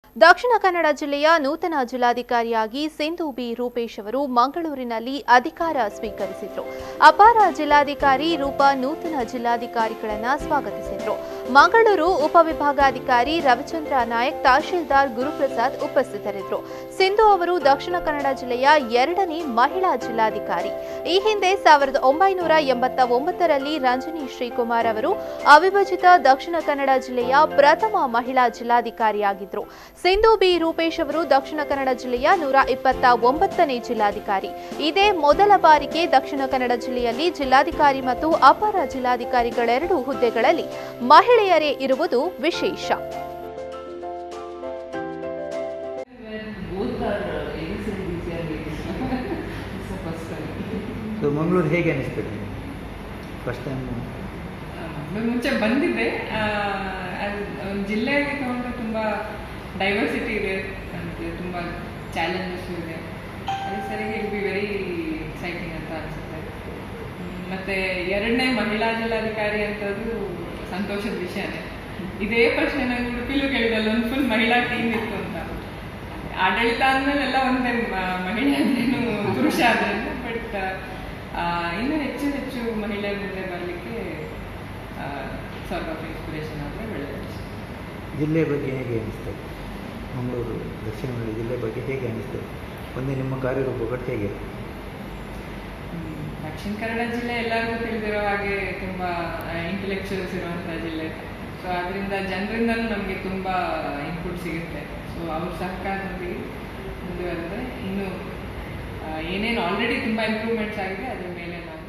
ದಕ್ಷಿಣ ಕನ್ನಡ ಜಿಲ್ಲೆಯ ನೂತನ ಜಿಲ್ಲಾಧಿಕಾರಿಯಾಗಿ ಸಿಂಧು ಬಿ ರೂಪೇಶ್ ಅವರು ಮಂಗಳೂರಿನಲ್ಲಿ ಅಧಿಕಾರ ಸ್ವೀಕರಿಸಿದ್ರು ಅಪಾರ ಜಿಲ್ಲಾಧಿಕಾರಿ ರೂಪಾ ನೂತನ ಜಿಲ್ಲಾಧಿಕಾರಿಗಳನ್ನ ಸ್ವಾಗತಿಸಿದ್ರು ಮಂಗಳೂರು ಉಪವಿಭಾಗಾಧಿಕಾರಿ ರವಿಚಂದ್ರ ನಾಯಕ್ ತಹಶೀಲ್ದಾರ್ ಗುರುಪ್ರಸಾದ್ ಉಪಸ್ಥಿತರಿದ್ದರು ಸಿಂಧು ಅವರು ದಕ್ಷಿಣ ಕನ್ನಡ ಜಿಲ್ಲೆಯ ಎರಡನೇ ಮಹಿಳಾ ಜಿಲ್ಲಾಧಿಕಾರಿ ಈ ಹಿಂದೆ ಸಾವಿರದ ಒಂಬೈನೂರ ಎಂಬತ್ತ ಒಂಬತ್ತರಲ್ಲಿ ರಂಜನಿ ಶ್ರೀಕುಮಾರ್ ಅವರು ಅವಿಭಜಿತ ದಕ್ಷಿಣ ಕನ್ನಡ ಜಿಲ್ಲೆಯ ಪ್ರಥಮ ಮಹಿಳಾ ಜಿಲ್ಲಾಧಿಕಾರಿಯಾಗಿದ್ದರು ಸಿಂಧು ಬಿ ರೂಪೇಶ್ ಅವರು ದಕ್ಷಿಣ ಕನ್ನಡ ಜಿಲ್ಲೆಯ ನೂರ ಇಪ್ಪತ್ತ ಒಂಬತ್ತನೇ ಜಿಲ್ಲಾಧಿಕಾರಿ ಇದೇ ಮೊದಲ ಬಾರಿಗೆ ದಕ್ಷಿಣ ಕನ್ನಡ ಜಿಲ್ಲೆಯಲ್ಲಿ ಜಿಲ್ಲಾಧಿಕಾರಿ ಮತ್ತು ಅಪರ ಜಿಲ್ಲಾಧಿಕಾರಿಗಳೆರಡೂ ಹುದ್ದೆಗಳಲ್ಲಿ ಮಹಿಳೆಯರೇ ಇರುವುದು ವಿಶೇಷ both are uh, A's and B's are ladies. so first time. So Mangaluru ಹೇಗೆ ಅನಿಸ್ಬೇಕು ಫಸ್ಟ್ ಟೈಮ್ ನಾನು ಮುಂಚೆ ಬಂದಿದ್ದೆ ಆ, ಅದು ಒಂದು ಜಿಲ್ಲೆಯಾಗಿ ತಗೊಂಡ್ರೆ ತುಂಬ ಡೈವರ್ಸಿಟಿ ಇದೆ ನನಗೆ ತುಂಬ ಚಾಲೆಂಜಸ್ ಇದೆ ಅದೇ ಸರಿಗೆ ಇಟ್ ಬಿ ವೆರಿ ಎಕ್ಸೈಟಿಂಗ್ ಅಂತ ಅನಿಸುತ್ತೆ ಮತ್ತು ಎರಡನೇ ಮಹಿಳಾ ಜಿಲ್ಲಾಧಿಕಾರಿ ಅಂತದ್ದು ಸಂತೋಷದ ವಿಷಯನೇ ಇದೇ ಪ್ರಶ್ನೆ ನಂಗೆ ಉಡುಪಿಲೂ ಕೇಳಿದಲ್ಲ ಒಂದು ಫುಲ್ ಮಹಿಳಾ ಟೀಮ್ ಇತ್ತು ಅಂತ ಆಡಳಿತ ಅಂದಮೇಲೆಲ್ಲ ಒಂದೇ ಮ- ಮಹಿಳೆ ಆದ್ರೇನು ಪುರುಷ ಆದ್ರೇನು ಬಟ್ ಇನ್ನೂ ಹೆಚ್ಚು ಹೆಚ್ಚು ಮಹಿಳೆಯರ ಮುಂದೆ ಬರಲಿಕ್ಕೆ ಸ್ವಲ್ಪ ಆಫ್ ಇನ್ಸ್ಪಿರೇಷನ್ ಆದರೆ ಒಳ್ಳೆಯದು ಜಿಲ್ಲೆ ಬಗ್ಗೆ ಹೇಗೆ ಅನಿಸ್ತದೆ ಮಂಗಳೂರು ದಕ್ಷಿಣ ಕನ್ನಡ ಜಿಲ್ಲೆ ಬಗ್ಗೆ ಹೇಗೆ ಅನಿಸ್ತದೆ ಒಂದೇ ನಿಮ್ಮ ಕಾರ್ಯರೂಪಗಳು ಹೇಗೆ ಹ್ಮ್. ದಕ್ಷಿಣ ಕನ್ನಡ ಜಿಲ್ಲೆ ಎಲ್ಲರಿಗೂ ತಿಳಿದಿರೋ ಹಾಗೆ ತುಂಬ ಇಂಟೆಲೆಕ್ಚುಯಲ್ಸ್ ಇರುವಂಥ ಜಿಲ್ಲೆ ಸೊ ಅದರಿಂದ ಜನರಿಂದನೂ ನಮಗೆ ತುಂಬ ಇನ್ಪುಟ್ ಸಿಗುತ್ತೆ ಸೊ ಅವ್ರ ಸಹಕಾರದೊಂದಿಗೆ ಮುಂದುವರೆದ್ರೆ ಇನ್ನು ಆ, ಏನೇನು ಆಲ್ರೆಡಿ ತುಂಬ ಇಂಪ್ರೂವ್ಮೆಂಟ್ಸ್ ಆಗಿದೆ ಅದ್ರ ಮೇಲೆ ನಾವು